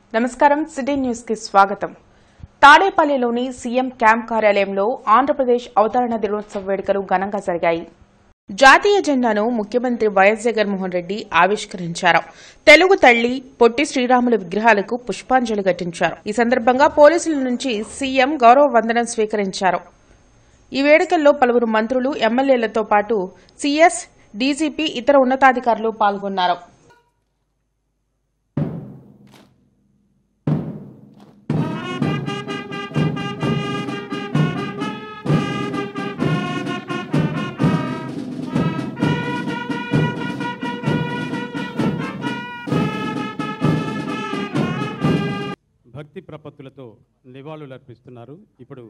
నమస్కారం city news కి స్వాగతం తాడేపల్లిలోని సీఎం క్యాంప్ కార్యాలయంలో ఆంధ్రప్రదేశ్ అవతరణ దినోత్సవ వేడుకలు ఘనంగా జరిగాయి జాతీయ జెండాను ముఖ్యమంత్రి వైఎస్ జగన్మోహన్ రెడ్డి ఆవిష్కరించారు తెలుగు తల్లి పొట్టి శ్రీరాముల విగ్రహాలకు పుష్పాంజలి ఘటించారు ఈ సందర్భంగా పోలీసుల నుంచి సీఎం గౌరవ వందనం స్వీకరించారు ఈ వేడుకల్లో పలువురు మంత్రులు ఎమ్మెల్యేలతో పాటు సీఎస్ డీజీపీ ఇతర ఉన్నతాధికారులు పాల్గొన్నారు భక్తి ప్రపత్తులతో నివాళులర్పిస్తున్నారు ఇప్పుడు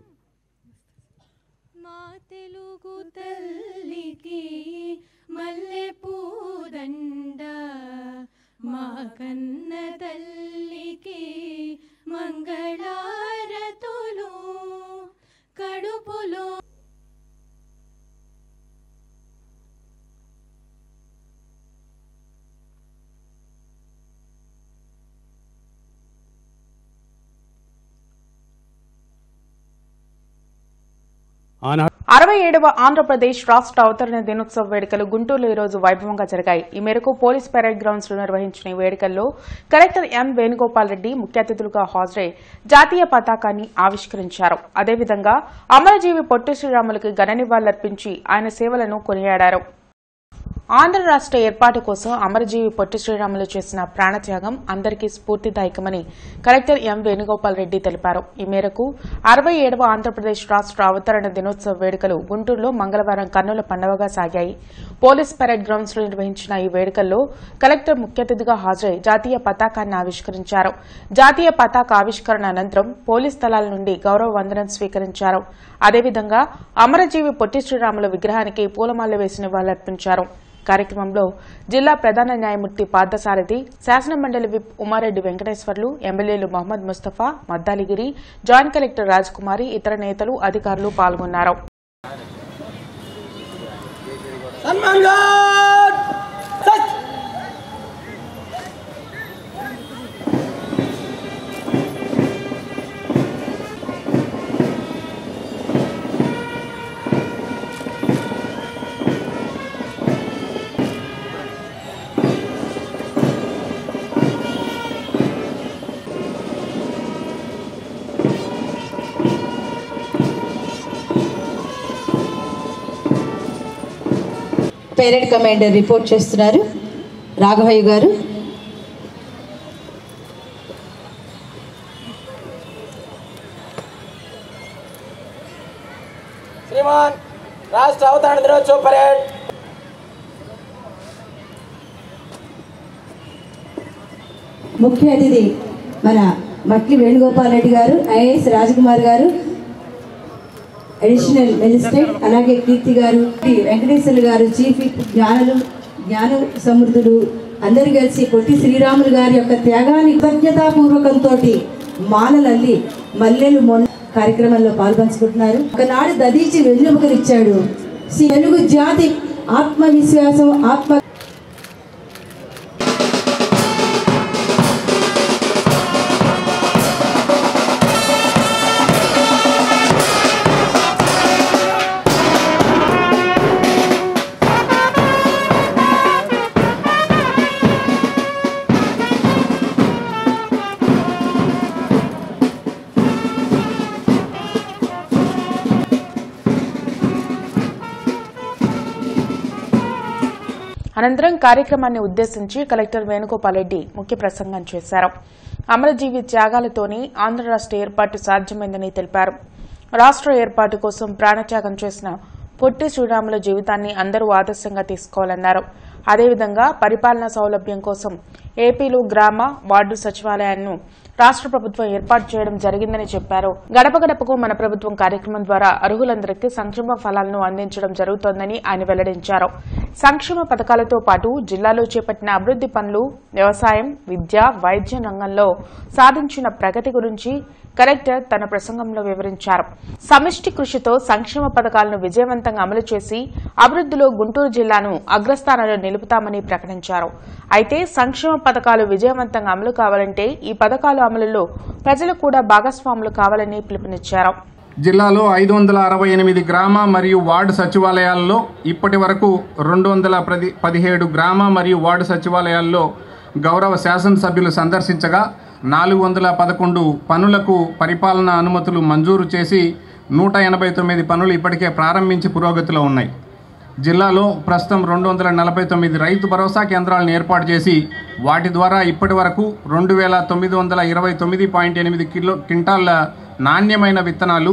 మా తెలుగు తల్లికి మల్లె పూదండ మా కన్న తల్లికి మంగళారతులు కడుపులో ఆనాడు అరవై ఏడవ ఆంధ్రప్రదేశ్ రాష్ట్ర అవతరణ దినోత్సవ వేడుకలు గుంటూరులో ఈ రోజు వైభవంగా జరిగాయి ఈ మేరకు పోలీస్ పెరేడ్ గ్రౌండ్స్ లో నిర్వహించిన ఈ వేడుకల్లో కలెక్టర్ ఎన్ వేణుగోపాల్ రెడ్డి ముఖ్య అతిథులుగా హాజరై జాతీయ పతాకాన్ని ఆవిష్కరించారు అదేవిధంగా అమరజీవి పొట్టి శ్రీరాములకి ఘన నివాళులర్పించి ఆయన సేవలను కొనియాడారు ఆంధ్ర రాష్ట్ర ఏర్పాటు కోసం అమరజీవి పొట్టి శ్రీరాములు చేసిన ప్రాణత్యాగం అందరికీ స్ఫూర్తిదాయకమని కలెక్టర్ ఎం వేణుగోపాల్ రెడ్డి తెలిపారు ఈ మేరకు అరవై ఏడవ ఆంధ్రప్రదేశ్ రాష్ట్ర అవతరణ దినోత్సవ వేడుకలు గుంటూరులో మంగళవారం కన్నుల పండుగగా సాగాయి పోలీస్ పెరేడ్ గ్రౌండ్స్ లో నిర్వహించిన ఈ వేడుకల్లో కలెక్టర్ ముఖ్య అతిథిగా హాజరై జాతీయ పతాకాన్ని ఆవిష్కరించారు జాతీయ పతాక ఆవిష్కరణ అనంతరం పోలీస్ దళాల నుండి గౌరవ వందనం స్వీకరించారు అదేవిధంగా అమరజీవి పొట్టి శ్రీరాముల విగ్రహానికి పూలమాల వేసి నివాళులర్పించారు కార్యక్రమంలో జిల్లా ప్రధాన న్యాయమూర్తి పార్థసారథి శాసనమండలి విప్ ఉమారెడ్డి వెంకటేశ్వర్లు ఎమ్మెల్యేలు మహమ్మద్ ముస్తఫా మద్దాలిగిరి జాయింట్ కలెక్టర్ రాజకుమారి ఇతర నేతలు అధికారులు పాల్గొన్నారు సన్మాన్ గాడ్ సచ్ పేరెడ్ కమాండర్ రిపోర్ట్ చేస్తున్నారు రాఘవయ్య గారు శ్రీమాన్ రాష్ట్ర అవతరణ దినోత్సవ పరేడ్ ముఖ్య అతిథి మన మట్లి వేణుగోపాల్ రెడ్డి గారు ఐఏఎస్ రాజకుమార్ గారు అడిషనల్ మెజిస్ట్రేట్ అలాగే కీర్తి గారు టి వెంకటేశ్వర్లు గారు చీఫ్ విప్ జ్ఞానులు జ్ఞాన సమృద్ధులు అందరు కలిసి పొట్టి శ్రీరాములు గారి యొక్క త్యాగాన్ని కృతజ్ఞతాపూర్వకంతో మాలలల్లి మల్లెలు మొన్న కార్యక్రమంలో పాల్పంచుకుంటున్నారు ఒకనాడు దదీచి వెన్నెముకనిచ్చాడు శ్రీ తెలుగు జాతి ఆత్మవిశ్వాసం ఆత్మ అనంతరం కార్యక్రమాన్ని ఉద్దేశించి కలెక్టర్ వేణుగోపాల్ రెడ్డి ముఖ్య ప్రసంగం చేశారు అమరజీవి త్యాగాలతోనే ఆంధ్ర రాష్ట్ర ఏర్పాటు సాధ్యమైందని తెలిపారు రాష్ట్ర ఏర్పాటు కోసం ప్రాణత్యాగం చేసిన పొట్టి శ్రీరాముల జీవితాన్ని అందరూ ఆదర్శంగా తీసుకోవాలన్నారు అదేవిధంగా పరిపాలనా సౌలభ్యం కోసం ఏపీలో గ్రామ వార్డు సచివాలయాలను రాష్ట్ర ప్రభుత్వం ఏర్పాటు చేయడం జరిగిందని చెప్పారు గడప గడపకు మన ప్రభుత్వం కార్యక్రమం ద్వారా అర్హులందరికీ సంక్షేమ ఫలాలను అందించడం జరుగుతోందని ఆయన వెల్లడించారు సంక్షేమ పథకాలతో పాటు జిల్లాలో చేపట్టిన అభివృద్ది పనులు వ్యవసాయం విద్య వైద్య రంగంలో సాధించిన ప్రగతి గురించి కలెక్టర్ తన ప్రసంగంలో వివరించారు సమిష్టి కృషితో సంక్షేమ పథకాలను విజయవంతంగా అమలు చేసి అభివృద్దిలో గుంటూరు జిల్లాను అగ్రస్థానంలో నిలుపుతామని ప్రకటించారు అయితే సంక్షేమ పథకాలు విజయవంతంగా అమలు కావాలంటే ఈ పథకాల అమలులో ప్రజలు కూడా భాగస్వాములు కావాలని పిలుపునిచ్చారు జిల్లాలో ఐదు వందల అరవై ఎనిమిది గ్రామ మరియు వార్డు సచివాలయాల్లో ఇప్పటి వరకు రెండు వందల ప్రది పదిహేడు గ్రామ మరియు వార్డు సచివాలయాల్లో గౌరవ శాసనసభ్యులు సందర్శించగా నాలుగు వందల పదకొండు పనులకు పరిపాలనా అనుమతులు మంజూరు చేసి నూట ఎనభై తొమ్మిది పనులు ఇప్పటికే ప్రారంభించి పురోగతిలో ఉన్నాయి జిల్లాలో ప్రస్తుతం రెండు వందల నలభై తొమ్మిది రైతు భరోసా కేంద్రాలను ఏర్పాటు చేసి వాటి ద్వారా ఇప్పటి వరకు రెండు వేల తొమ్మిది వందల ఇరవై తొమ్మిది పాయింట్ ఎనిమిది కిలో క్వింటాళ్ల నాణ్యమైన విత్తనాలు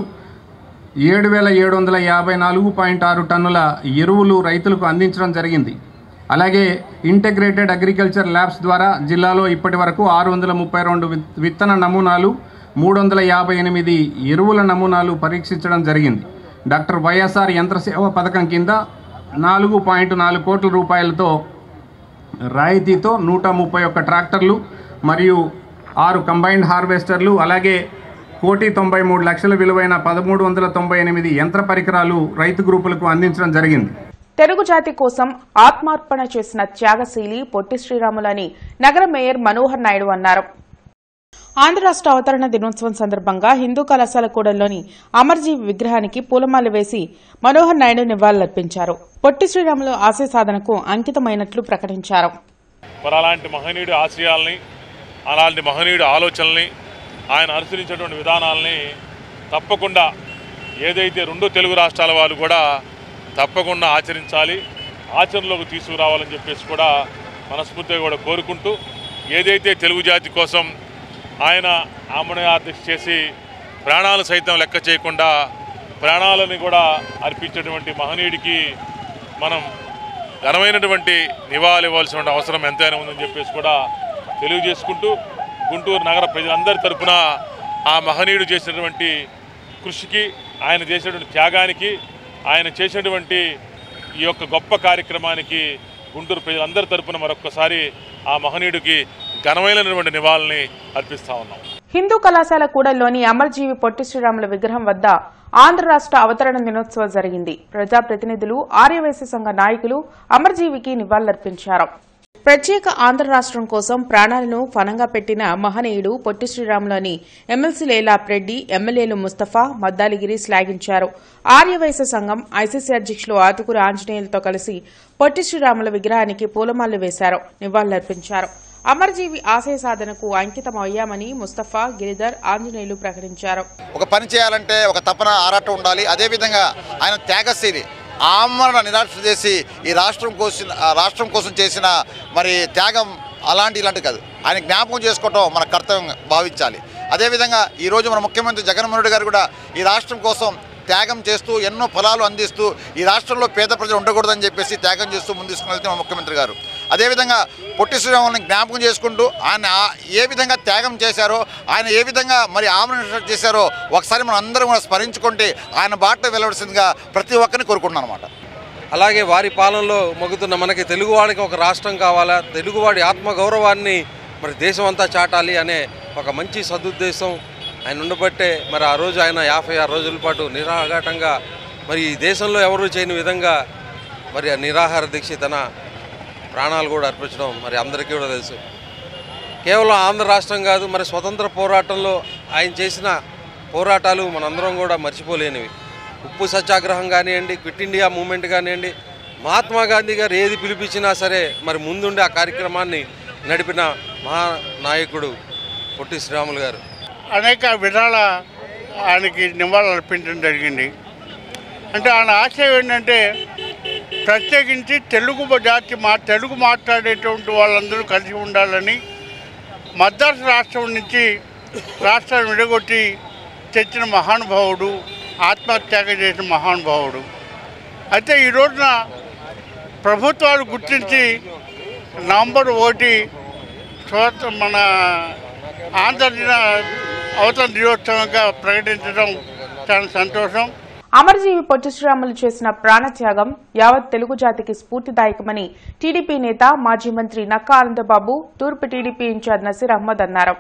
ఏడు వేల ఏడు వందల యాభై నాలుగు పాయింట్ ఆరు టన్నుల ఎరువులు రైతులకు అందించడం జరిగింది అలాగే ఇంటగ్రేటెడ్ అగ్రికల్చర్ ల్యాబ్స్ ద్వారా జిల్లాలో ఇప్పటి వరకు ఆరు వందల ముప్పై రెండు విత్- విత్తన నమూనాలు మూడు వందల యాభై ఎనిమిది ఎరువుల నమూనాలు పరీక్షించడం జరిగింది డాక్టర్ వైఎస్ఆర్ యంత్రసేవ పథకం కింద నాలుగు పాయింట్ నాలుగు కోట్ల రూపాయలతో రాయితీతో నూట ముప్పై ఒక్క ట్రాక్టర్లు మరియు ఆరు కంబైన్డ్ హార్వెస్టర్లు అలాగే కోటి తొంభై మూడు లక్షల విలువైన పదమూడు వందల తొంభై ఎనిమిది యంత్ర పరికరాలు రైతు గ్రూపులకు అందించడం జరిగింది తెలుగు జాతి కోసం ఆత్మార్పణ చేసిన త్యాగశీలి పొట్టి శ్రీరాములని నగర మేయర్ మనోహర్ నాయుడు అన్నారు ఆంధ్ర రాష్ట్ర అవతరణ దినోత్సవం సందర్భంగా హిందూ కళాశాల కూడల్లోని అమర్జీవి విగ్రహానికి పూలమాల వేసి మనోహర్ నాయుడు నివాళులర్పించారు పొట్టి శ్రీరాములు ఆశయ సాధనకు అంకితమైనట్లు ప్రకటించారు మరి అలాంటి మహనీయుడి ఆశయాల్ని అలాంటి మహనీయుడి ఆలోచనల్ని ఆయన అనుసరించేటువంటి విధానాల్ని తప్పకుండా ఏదైతే రెండు తెలుగు రాష్ట్రాల వాళ్ళు కూడా తప్పకుండా ఆచరించాలి ఆచరణలోకి తీసుకురావాలని చెప్పేసి కూడా మనస్ఫూర్తిగా కూడా కోరుకుంటూ ఏదైతే తెలుగు జాతి కోసం ఆయన ఆమనయాదీక్ష చేసి ప్రాణాలు సైతం లెక్క చేయకుండా ప్రాణాలని కూడా అర్పించేటువంటి మహనీయుడికి మనం ఘనమైనటువంటి నివాళి ఇవ్వాల్సిన అవసరం ఎంతైనా ఉందని చెప్పేసి కూడా తెలియజేసుకుంటూ గుంటూరు నగర ప్రజలందరి తరపున ఆ మహనీయుడు చేసినటువంటి కృషికి ఆయన చేసినటువంటి త్యాగానికి ఆయన చేసినటువంటి ఈ యొక్క గొప్ప కార్యక్రమానికి గుంటూరు ప్రజలందరి తరపున మరొక్కసారి ఆ మహనీయుడికి ఘనమైనటువంటి నివాళిని అర్పిస్తా ఉన్నాం హిందూ కళాశాల కూడల్లోని అమర్జీవి పొట్టి శ్రీరాముల విగ్రహం వద్ద ఆంధ్ర రాష్ట్ర అవతరణ దినోత్సవం జరిగింది ప్రజాప్రతినిధులు ఆర్యవైశ్య సంఘ నాయకులు అమర్జీవికి నివాళులర్పించారు ప్రత్యేక ఆంధ్ర రాష్ట్రం కోసం ప్రాణాలను ఫనంగా పెట్టిన మహనీయుడు పొట్టి శ్రీరాములని ఎమ్మెల్సీ లేలాప్ రెడ్డి ఎమ్మెల్యేలు ముస్తఫా మద్దాలిగిరి శ్లాఘించారు ఆర్యవైశ్య సంఘం ఐసీసీ అధ్యక్షులు ఆతుకూరు ఆంజనేయులతో కలిసి పొట్టి శ్రీరాముల విగ్రహానికి పూలమాలలు వేశారు నివాళులర్పించారు అమర్జీవి ఆశయ సాధనకు అంకితం అయ్యామని ముస్తఫా గిరిధర్ ఆంజనేయులు ప్రకటించారు ఒక పని చేయాలంటే ఒక తపన ఆరాటం ఉండాలి అదేవిధంగా ఆయన త్యాగశీలి ఆమరణ నిరాశ చేసి ఈ రాష్ట్రం కోసం ఆ రాష్ట్రం కోసం చేసిన మరి త్యాగం అలాంటి ఇలాంటి కాదు ఆయన జ్ఞాపకం చేసుకోవటం మన కర్తవ్యం భావించాలి అదేవిధంగా ఈరోజు మన ముఖ్యమంత్రి జగన్మోహన్ రెడ్డి గారు కూడా ఈ రాష్ట్రం కోసం త్యాగం చేస్తూ ఎన్నో ఫలాలు అందిస్తూ ఈ రాష్ట్రంలో పేద ప్రజలు ఉండకూడదని చెప్పేసి త్యాగం చేస్తూ ముందు తీసుకుని మన ముఖ్యమంత్రి గారు అదేవిధంగా పొట్టి శ్రీరాములను జ్ఞాపకం చేసుకుంటూ ఆయన ఆ- ఏ విధంగా త్యాగం చేశారో ఆయన ఏ విధంగా మరి ఆమరణ చేశారో ఒకసారి మనం అందరం కూడా స్మరించుకుంటే ఆయన బాట వెళ్ళవలసిందిగా ప్రతి ఒక్కరిని కోరుకుంటున్నాను అనమాట అలాగే వారి పాలనలో మొగుతున్న మనకి తెలుగువాడికి ఒక రాష్ట్రం కావాలా తెలుగువాడి ఆత్మగౌరవాన్ని మరి దేశం అంతా చాటాలి అనే ఒక మంచి సదుద్దేశం ఆయన ఉండబట్టే మరి ఆ రోజు ఆయన యాభై ఆరు రోజుల పాటు నిరాఘాటంగా మరి ఈ దేశంలో ఎవరు చేయని విధంగా మరి ఆ నిరాహార దీక్ష తన ప్రాణాలు కూడా అర్పించడం మరి అందరికీ కూడా తెలుసు కేవలం ఆంధ్ర రాష్ట్రం కాదు మరి స్వతంత్ర పోరాటంలో ఆయన చేసిన పోరాటాలు మనందరం కూడా మర్చిపోలేనివి ఉప్పు సత్యాగ్రహం కానివ్వండి క్విట్ ఇండియా మూమెంట్ కానివ్వండి మహాత్మా గాంధీ గారు ఏది పిలిపించినా సరే మరి ముందుండి ఆ కార్యక్రమాన్ని నడిపిన మహానాయకుడు పొట్టి శ్రీరాములు గారు అనేక విధాల ఆయనకి నివాళులు అర్పించడం జరిగింది అంటే ఆయన ఆశయం ఏంటంటే ప్రత్యేకించి తెలుగు జాతి మా తెలుగు మాట్లాడేటువంటి వాళ్ళందరూ కలిసి ఉండాలని మద్రాసు రాష్ట్రం నుంచి రాష్ట్రాన్ని విడగొట్టి తెచ్చిన మహానుభావుడు ఆత్మత్యాగం చేసిన మహానుభావుడు అయితే ఈ రోజున ప్రభుత్వాలు గుర్తించి నవంబర్ ఒకటి స్వత మన ఆంధ్ర దిన అవతరణ దినోత్సవంగా ప్రకటించడం చాలా సంతోషం అమరజీవి పొట్టి శ్రీరాములు చేసిన ప్రాణత్యాగం యావత్ తెలుగు జాతికి స్ఫూర్తిదాయకమని టీడీపీ నేత మాజీ మంత్రి నక్కా ఆనందబాబు తూర్పు టీడీపీ ఇన్ఛార్జ్ నసీర్ అహ్మద్ అన్నారు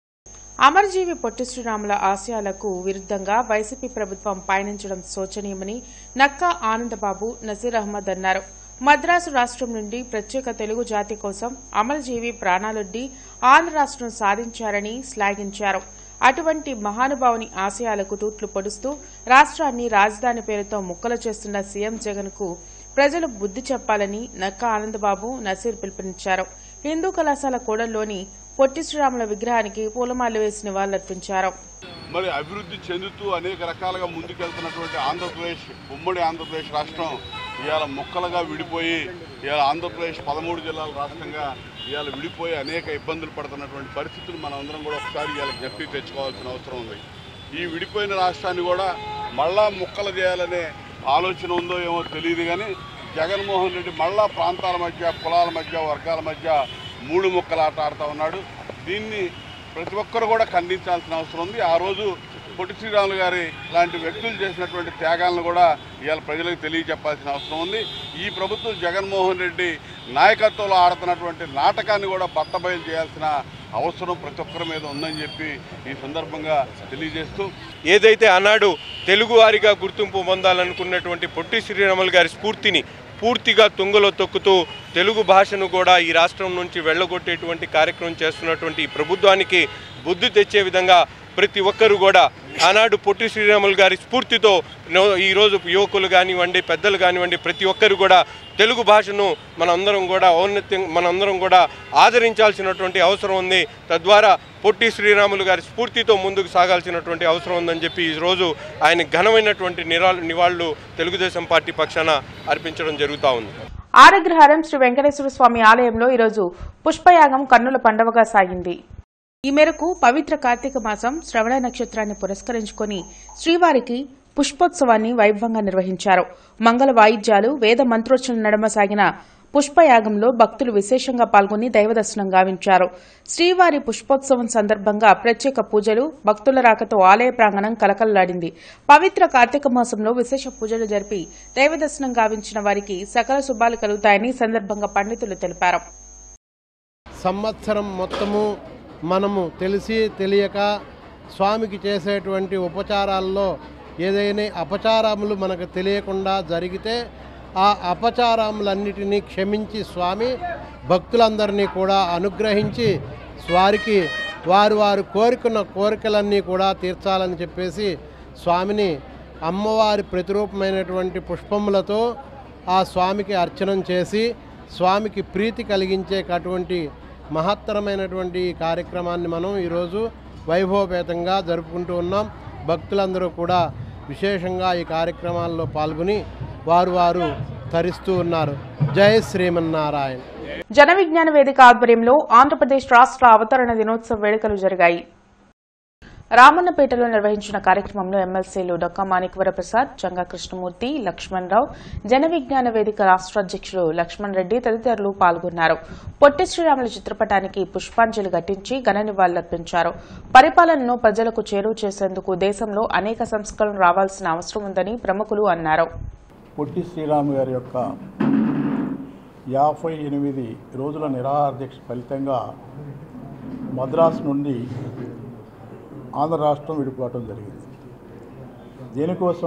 అమరజీవి పొట్టి శ్రీరాముల ఆశయాలకు విరుద్ధంగా వైసీపీ ప్రభుత్వం పయనించడం శోచనీయమని నక్కా ఆనందబాబు నసీర్ అహ్మద్ అన్నారు మద్రాసు రాష్ట్రం నుండి ప్రత్యేక తెలుగు జాతి కోసం అమరజీవి ప్రాణాలొడ్డి ఆంధ్ర రాష్ట్రం సాధించారని శ్లాఘించారు అటువంటి మహానుభావుని ఆశయాలకు తూట్లు పొడుస్తూ రాష్ట్రాన్ని రాజధాని పేరుతో ముక్కలు చేస్తున్న సీఎం జగన్ కు ప్రజలు బుద్ధి చెప్పాలని నక్కా ఆనందబాబు నసీర్ పిలుపునిచ్చారు హిందూ కళాశాల కూడల్లోని పొట్టి శ్రీరాముల విగ్రహానికి పూలమాలలు వేసి నివాళులర్పించారు మరి అభివృద్ధి చెందుతూ అనేక రకాలుగా ముందుకెళ్తున్నటువంటి ఆంధ్రప్రదేశ్ ఉమ్మడి ఆంధ్రప్రదేశ్ రాష్ట్రం ఇవాళ ముక్కలుగా విడిపోయి ఇవాళ ఆంధ్రప్రదేశ్ పదమూడు జిల్లాల రాష్ట్రంగా ఇవాళ విడిపోయి అనేక ఇబ్బందులు పడుతున్నటువంటి పరిస్థితులు మనం అందరం కూడా ఒకసారి ఇవాళ జ్ఞప్తి తెచ్చుకోవాల్సిన అవసరం ఉంది ఈ విడిపోయిన రాష్ట్రాన్ని కూడా మళ్ళా ముక్కలు చేయాలనే ఆలోచన ఉందో ఏమో తెలియదు కానీ జగన్మోహన్ రెడ్డి మళ్ళా ప్రాంతాల మధ్య కులాల మధ్య వర్గాల మధ్య మూడు ముక్కలాట ఆడుతూ ఉన్నాడు దీన్ని ప్రతి ఒక్కరు కూడా ఖండించాల్సిన అవసరం ఉంది ఆ రోజు పొట్టి శ్రీరాములు గారి లాంటి వ్యక్తులు చేసినటువంటి త్యాగాలను కూడా ఇవాళ ప్రజలకు తెలియజెప్పాల్సిన అవసరం ఉంది ఈ ప్రభుత్వం జగన్మోహన్ రెడ్డి నాయకత్వంలో ఆడుతున్నటువంటి నాటకాన్ని కూడా బట్టబయలు చేయాల్సిన అవసరం ప్రతి ఒక్కరి మీద ఉందని చెప్పి ఈ సందర్భంగా తెలియజేస్తూ ఏదైతే ఆనాడు తెలుగువారిగా గుర్తింపు పొందాలనుకున్నటువంటి పొట్టి శ్రీరాములు గారి స్ఫూర్తిని పూర్తిగా తుంగలో తొక్కుతూ తెలుగు భాషను కూడా ఈ రాష్ట్రం నుంచి వెళ్ళగొట్టేటువంటి కార్యక్రమం చేస్తున్నటువంటి ఈ ప్రభుత్వానికి బుద్ధి తెచ్చే విధంగా ప్రతి ఒక్కరు కూడా ఆనాడు పొట్టి శ్రీరాములు గారి స్ఫూర్తితో నో- ఈరోజు యువకులు కానివ్వండి పెద్దలు కానివ్వండి ప్రతి ఒక్కరు కూడా తెలుగు భాషను మనందరం కూడా ఔన్నత్యం మనందరం కూడా ఆదరించాల్సినటువంటి అవసరం ఉంది తద్వారా పొట్టి శ్రీరాములు గారి స్ఫూర్తితో ముందుకు సాగాల్సినటువంటి అవసరం ఉందని చెప్పి ఈరోజు ఆయన ఘనమైనటువంటి నిరా నివాళులు తెలుగుదేశం పార్టీ పక్షాన అర్పించడం జరుగుతూ ఉంది ఆరగ్రహారం శ్రీ వెంకటేశ్వర స్వామి ఆలయంలో ఈరోజు పుష్పయాగం కన్నుల పండవగా సాగింది ఈ మేరకు పవిత్ర కార్తీక మాసం శ్రవణ నక్షత్రాన్ని పురస్కరించుకొని శ్రీవారికి పుష్పోత్సవాన్ని వైభవంగా నిర్వహించారు మంగళ వాయిద్యాలు వేద మంత్రోచ్చరణ నడుమ సాగిన పుష్పయాగంలో భక్తులు విశేషంగా పాల్గొని దైవదర్శనం గావించారు శ్రీవారి పుష్పోత్సవం సందర్భంగా ప్రత్యేక పూజలు భక్తుల రాకతో ఆలయ ప్రాంగణం కలకలలాడింది పవిత్ర కార్తీక మాసంలో విశేష పూజలు జరిపి దైవదర్శనం గావించిన వారికి సకల శుభాలు కలుగుతాయని ఈ సందర్భంగా పండితులు తెలిపారు సంవత్సరం మొత్తము మనము తెలిసి తెలియక స్వామికి చేసేటువంటి ఉపచారాల్లో ఏదైనా అపచారములు మనకు తెలియకుండా జరిగితే ఆ అపచారములన్నిటినీ క్షమించి స్వామి భక్తులందరినీ కూడా అనుగ్రహించి వారికి వారు వారు కోరుకున్న కోరికలన్నీ కూడా తీర్చాలని చెప్పేసి స్వామిని అమ్మవారి ప్రతిరూపమైనటువంటి పుష్పములతో ఆ స్వామికి అర్చనం చేసి స్వామికి ప్రీతి కలిగించేటటువంటి మహత్తరమైనటువంటి ఈ కార్యక్రమాన్ని మనం ఈరోజు వైభవపేతంగా జరుపుకుంటూ ఉన్నాం భక్తులందరూ కూడా విశేషంగా ఈ కార్యక్రమాల్లో పాల్గొని వారు వారు తరిస్తూ ఉన్నారు జై శ్రీమన్నారాయణ జన విజ్ఞాన వేదిక ఆధ్వర్యంలో ఆంధ్రప్రదేశ్ రాష్ట్ర అవతరణ దినోత్సవ వేడుకలు జరిగాయి రామన్నపేటలో నిర్వహించిన కార్యక్రమంలో ఎమ్మెల్సీలు డొక్కా మాణిక్వర ప్రసాద్ జంగా కృష్ణమూర్తి లక్ష్మణ్ రావు జన విజ్ఞాన వేదిక రాష్ట్ర అధ్యక్షులు లక్ష్మణ్ రెడ్డి తదితరులు పాల్గొన్నారు పొట్టి శ్రీరాముల చిత్రపటానికి పుష్పాంజలి ఘటించి ఘన నివాళులర్పించారు పరిపాలనను ప్రజలకు చేరువ చేసేందుకు దేశంలో అనేక సంస్కరణలు రావాల్సిన అవసరం ఉందని ప్రముఖులు అన్నారు పొట్టి శ్రీరాము గారి యొక్క యాభై ఎనిమిది రోజుల నిరాహార దీక్ష ఫలితంగా మద్రాసు నుండి ఆంధ్ర రాష్ట్రం విడిపోవటం జరిగింది దేనికోసం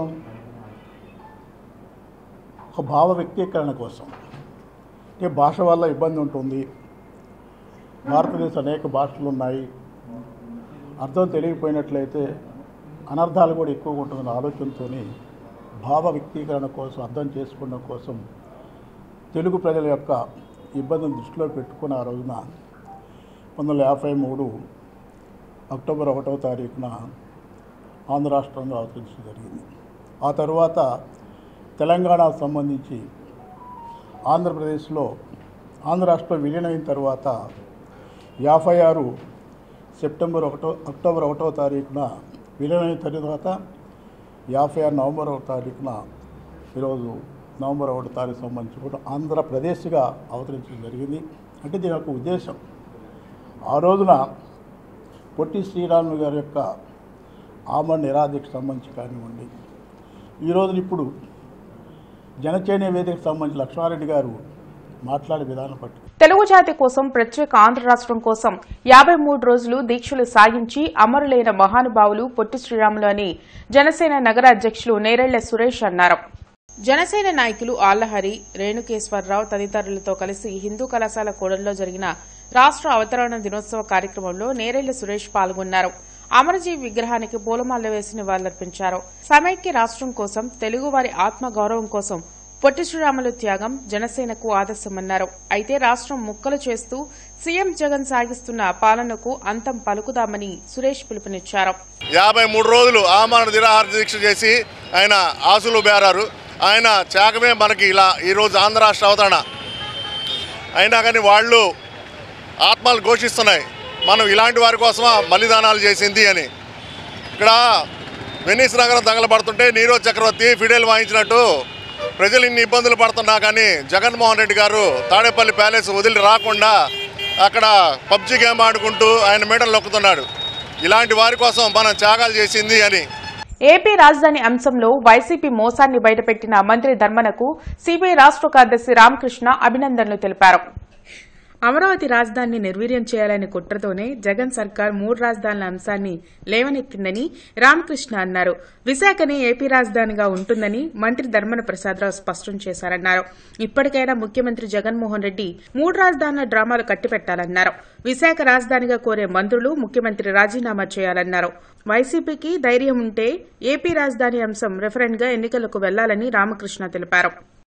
ఒక భావ వ్యక్తీకరణ కోసం అంటే భాష వల్ల ఇబ్బంది ఉంటుంది భారతదేశం అనేక భాషలు ఉన్నాయి అర్థం తెలియకపోయినట్లయితే అనర్థాలు కూడా ఎక్కువగా ఉంటుందన్న ఆలోచనతోని భావ వ్యక్తీకరణ కోసం అర్థం చేసుకోవడం కోసం తెలుగు ప్రజల యొక్క ఇబ్బందిని దృష్టిలో పెట్టుకుని ఆ రోజున పంతొమ్మిది వందల యాభై మూడు అక్టోబర్ ఒకటవ తారీఖున ఆంధ్ర రాష్ట్రంగా అవతరించడం జరిగింది ఆ తర్వాత తెలంగాణకు సంబంధించి ఆంధ్రప్రదేశ్లో ఆంధ్ర రాష్ట్రం విలీనమైన తర్వాత యాభై ఆరు సెప్టెంబర్ ఒకటో అక్టోబర్ ఒకటో తారీఖున విలీనమైన తర్వాత యాభై ఆరు నవంబర్ ఒకటో తారీఖున ఈరోజు నవంబర్ ఒకటో తారీఖు సంబంధించి కూడా ఆంధ్రప్రదేశ్గా అవతరించడం జరిగింది అంటే దీని యొక్క ఉద్దేశం ఆ రోజున పొట్టి శ్రీరాములు గారి యొక్క ఆమరణ నిరాదీక్ష సంబంధించి కానివ్వండి ఈరోజు ఇప్పుడు జనచేనే వేదికకు సంబంధించి లక్ష్మారెడ్డి గారు మాట్లాడే విధానం పట్టు తెలుగు జాతి కోసం ప్రత్యేక ఆంధ్ర రాష్ట్రం కోసం యాభై మూడు రోజులు దీక్షలు సాగించి అమరులైన మహానుభావులు పొట్టి శ్రీరాములు అని జనసేన నగర అధ్యక్షులు నేరెళ్ల సురేష్ అన్నారు జనసేన నాయకులు ఆళ్లహరి రేణుకేశ్వరరావు తదితరులతో కలిసి హిందూ కళాశాల కూడల్లో జరిగిన రాష్ట్ర అవతరణ దినోత్సవ కార్యక్రమంలో నేరెళ్ల సురేష్ పాల్గొన్నారు అమరజీవి విగ్రహానికి పూలమాల వేసి నివాళులర్పించారు సమైక్య రాష్ట్రం కోసం తెలుగువారి ఆత్మ గౌరవం కోసం పొట్టి శ్రీరాములు త్యాగం జనసేనకు ఆదర్శమన్నారు అయితే రాష్ట్రం ముక్కలు చేస్తూ సీఎం జగన్ సాగిస్తున్న పాలనకు అంతం పలుకుదామని సురేష్ పిలుపునిచ్చారు యాభై మూడు రోజులు ఆమరణ నిరాహార దీక్ష చేసి ఆయన ఆశలు బేరారు ఆయన త్యాగమే మనకి ఇలా ఈరోజు ఆంధ్ర రాష్ట్ర అవతరణ అయినా కానీ వాళ్ళు ఆత్మలు ఘోషిస్తున్నాయి మనం ఇలాంటి వారి కోసమా బలిదానాలు చేసింది అని ఇక్కడ వెనీస్ నగరం తగలబడుతుంటే నీరో చక్రవర్తి ఫిడేల్ వాయించినట్టు ప్రజలు ఇన్ని ఇబ్బందులు పడుతున్నా కానీ జగన్మోహన్ రెడ్డి గారు తాడేపల్లి ప్యాలెస్ వదిలి రాకుండా అక్కడ పబ్జి గేమ్ ఆడుకుంటూ ఆయన మేడలు నొక్కుతున్నాడు ఇలాంటి వారి కోసం మనం త్యాగాలు చేసింది అని ఏపీ రాజధాని అంశంలో వైసీపీ మోసాన్ని బయటపెట్టిన మంత్రి ధర్మనకు సిబిఐ రాష్ట్ర కార్యదర్శి రామకృష్ణ అభినందనలు తెలిపారు అమరావతి రాజధానిని నిర్వీర్యం చేయాలనే కుట్రతోనే జగన్ సర్కార్ మూడు రాజధానుల అంశాన్ని లేవనెత్తిందని రామకృష్ణ అన్నారు విశాఖనే ఏపీ రాజధానిగా ఉంటుందని మంత్రి ధర్మన ప్రసాదరావు స్పష్టం చేశారన్నారు ఇప్పటికైనా ముఖ్యమంత్రి జగన్మోహన్ రెడ్డి మూడు రాజధానుల డ్రామాలు కట్టిపెట్టాలన్నారు విశాఖ రాజధానిగా కోరే మంత్రులు ముఖ్యమంత్రి రాజీనామా చేయాలన్నారు వైసీపీకి ధైర్యం ఉంటే ఏపీ రాజధాని అంశం రెఫరెండ్గా ఎన్నికలకు వెళ్లాలని రామకృష్ణ తెలిపారు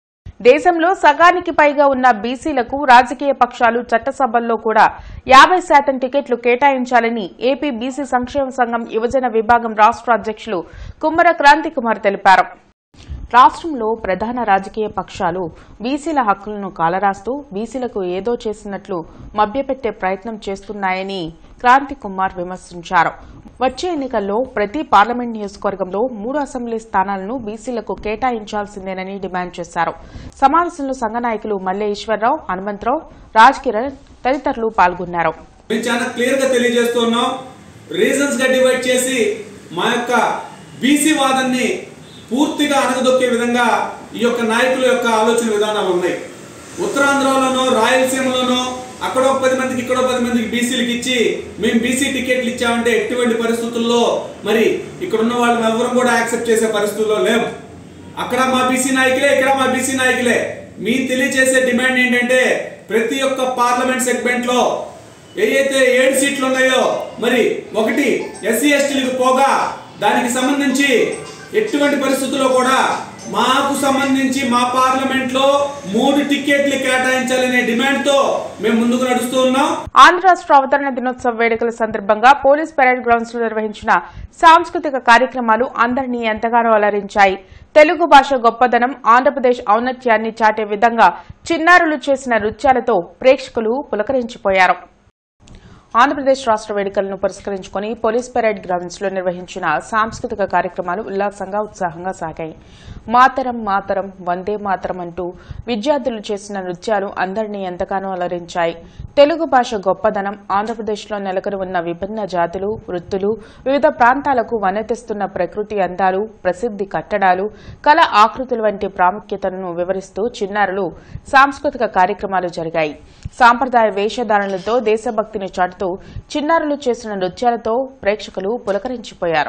దేశంలో సగానికి పైగా ఉన్న బీసీలకు రాజకీయ పక్షాలు చట్టసభల్లో కూడా యాభై శాతం టికెట్లు కేటాయించాలని ఏపీ బీసీ సంక్షేమ సంఘం యువజన విభాగం రాష్ట్ర అధ్యక్షులు కుమ్మర క్రాంతి కుమార్ తెలిపారు రాష్ట్రంలో ప్రధాన రాజకీయ పక్షాలు బీసీల హక్కులను కాలరాస్తూ బీసీలకు ఏదో చేసినట్లు మభ్యపెట్టే ప్రయత్నం చేస్తున్నాయని క్రాంతి కుమార్ విమర్శించారు వచ్చే ఎన్నికల్లో ప్రతి పార్లమెంట్ నియోజకవర్గంలో మూడు అసెంబ్లీ స్థానాలను బీసీలకు కేటాయించాల్సిందేనని డిమాండ్ చేశారు సమావేశంలో సంఘ నాయకులు మల్లె ఈశ్వరరావు హనుమంతరావు రాజ్ కిరణ్ తదితరులు పాల్గొన్నారు మేము చాలా క్లియర్ గా తెలియజేస్తున్నాం రీజన్స్ గా డివైడ్ చేసి మా యొక్క బీసీ వాదాన్ని పూర్తిగా అణగదొక్కే విధంగా ఈ యొక్క నాయకుల యొక్క ఆలోచన విధానాలు ఉన్నాయి ఉత్తరాంధ్రలోనో రాయలసీమలోనో అక్కడ ఒక పది మందికి ఇక్కడ ఒక పది మందికి బీసీలకు ఇచ్చి మేము బీసీ టికెట్లు ఇచ్చామంటే ఎటువంటి పరిస్థితుల్లో మరి ఇక్కడ ఉన్న వాళ్ళని ఎవరు కూడా యాక్సెప్ట్ చేసే పరిస్థితుల్లో లేవు అక్కడ మా బీసీ నాయకులే ఇక్కడ మా బీసీ నాయకులే మీ తెలియజేసే డిమాండ్ ఏంటంటే ప్రతి ఒక్క పార్లమెంట్ సెగ్మెంట్ లో ఏదైతే ఏడు సీట్లు ఉన్నాయో మరి ఒకటి ఎస్సీ ఎస్టీలకు పోగా దానికి సంబంధించి ఎటువంటి పరిస్థితుల్లో కూడా మాకు సంబంధించి మా పార్లమెంట్ లో మూడు టికెట్లు కేటాయించాలనే డిమాండ్ తో మేము ముందుకు నడుస్తూ ఉన్నాం ఆంధ్ర రాష్ట్ర అవతరణ దినోత్సవ వేడుకల సందర్భంగా పోలీస్ పెరేడ్ గ్రౌండ్స్ లో నిర్వహించిన సాంస్కృతిక కార్యక్రమాలు అందరినీ ఎంతగానో అలరించాయి తెలుగు భాష గొప్పదనం ఆంధ్రప్రదేశ్ ఔన్నత్యాన్ని చాటే విధంగా చిన్నారులు చేసిన నృత్యాలతో ప్రేక్షకులు పులకరించిపోయారు ఆంధ్రప్రదేశ్ రాష్ట్ర వేడుకలను పురస్కరించుకుని పోలీస్ పెరేడ్ గ్రౌండ్స్ లో నిర్వహించిన సాంస్కృతిక కార్యక్రమాలు ఉల్లాసంగా ఉత్సాహంగా సాగాయి మాతరం మాతరం వందే మాతరం అంటూ విద్యార్థులు చేసిన నృత్యాలు అందరినీ ఎంతగానో అలరించాయి తెలుగు భాష గొప్పదనం ఆంధ్రప్రదేశ్లో నెలకొని ఉన్న విభిన్న జాతులు వృత్తులు వివిధ ప్రాంతాలకు వనెతెస్తున్న ప్రకృతి అందాలు ప్రసిద్ధి కట్టడాలు కళ ఆకృతులు వంటి ప్రాముఖ్యతను వివరిస్తూ చిన్నారులు సాంస్కృతిక కార్యక్రమాలు జరిగాయి సాంప్రదాయ వేషధారణలతో దేశభక్తిని చాటుతూ చిన్నారులు చేసిన నృత్యాలతో ప్రేక్షకులు పులకరించిపోయారు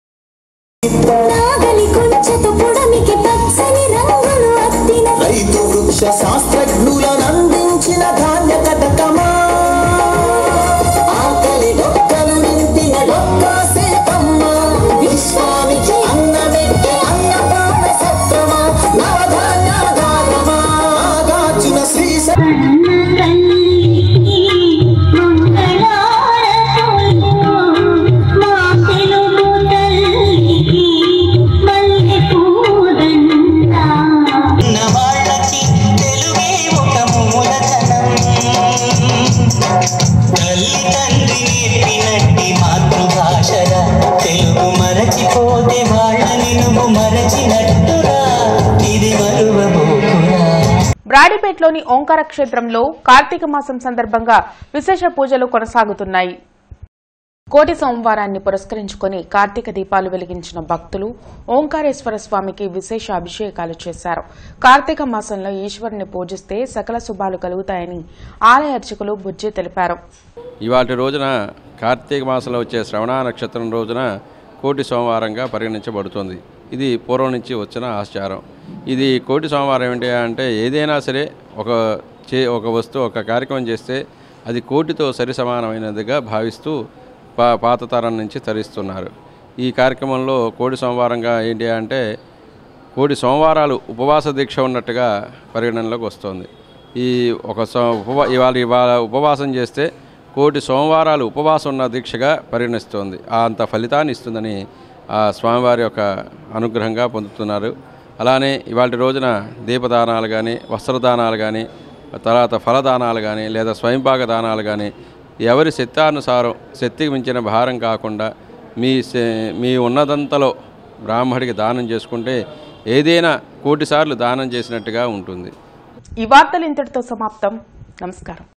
రైతు వృక్ష శాస్త్రజ్ఞులనందించిన ధాన్య కటకమా ఆకలి డొక్కలు నింపిన డొక్కా సేపమ్మ విశ్వానికి అన్నమెట్టే అన్నపాన సత్రమా నవధాన్యాగారమా ఆగాచిన శ్రీ వాళ్ళకి తెలుగే ఒక మూలధనం తల్లి తండ్రి నేర్పినట్టి మాతృభాషరా తెలుగు మరచిపోతే వాళ్ళని నువ్వు మరచినట్టురా ఇది మరువబోకురా బ్రాడీపేటలోని ఓంకార క్షేత్రంలో కార్తీక మాసం సందర్భంగా విశేష పూజలు కొనసాగుతున్నాయి కోటి సోమవారాన్ని పురస్కరించుకొని కార్తీక దీపాలు వెలిగించిన భక్తులు ఓంకారేశ్వర స్వామికి విశేష అభిషేకాలు చేశారు కార్తీక మాసంలో ఈశ్వరుని పూజిస్తే సకల శుభాలు కలుగుతాయని ఆలయ అర్చకులు బుజ్జి తెలిపారు ఇవాటి రోజున కార్తీక మాసంలో వచ్చే శ్రవణ నక్షత్రం రోజున కోటి సోమవారంగా పరిగణించబడుతుంది ఇది పూర్వం నుంచి వచ్చిన ఆచారం ఇది కోటి సోమవారం ఏంటి అంటే ఏదైనా సరే ఒక చే ఒక వస్తువు ఒక కార్యక్రమం చేస్తే అది కోటితో సరి సమానమైనదిగా భావిస్తూ పా పాత తరం నుంచి తరిస్తున్నారు ఈ కార్యక్రమంలో కోటి సోమవారంగా ఏంటి అంటే కోటి సోమవారాలు ఉపవాస దీక్ష ఉన్నట్టుగా పరిగణనలోకి వస్తుంది ఈ ఒక సో ఉపవా ఇవాళ ఇవాళ ఉపవాసం చేస్తే కోటి సోమవారాలు ఉపవాసం ఉన్న దీక్షగా పరిగణిస్తుంది ఆ అంత ఫలితాన్ని ఇస్తుందని ఆ స్వామివారి యొక్క అనుగ్రహంగా పొందుతున్నారు అలానే ఇవాళ రోజున దీపదానాలు కానీ వస్త్రదానాలు కానీ తర్వాత ఫలదానాలు కానీ లేదా స్వయంపాక దానాలు కానీ ఎవరి శక్తానుసారం శక్తికి మించిన భారం కాకుండా మీ శ- మీ ఉన్నదంతలో బ్రాహ్మడికి దానం చేసుకుంటే ఏదైనా కోటిసార్లు దానం చేసినట్టుగా ఉంటుంది ఈ వార్తలు ఇంతటితో సమాప్తం నమస్కారం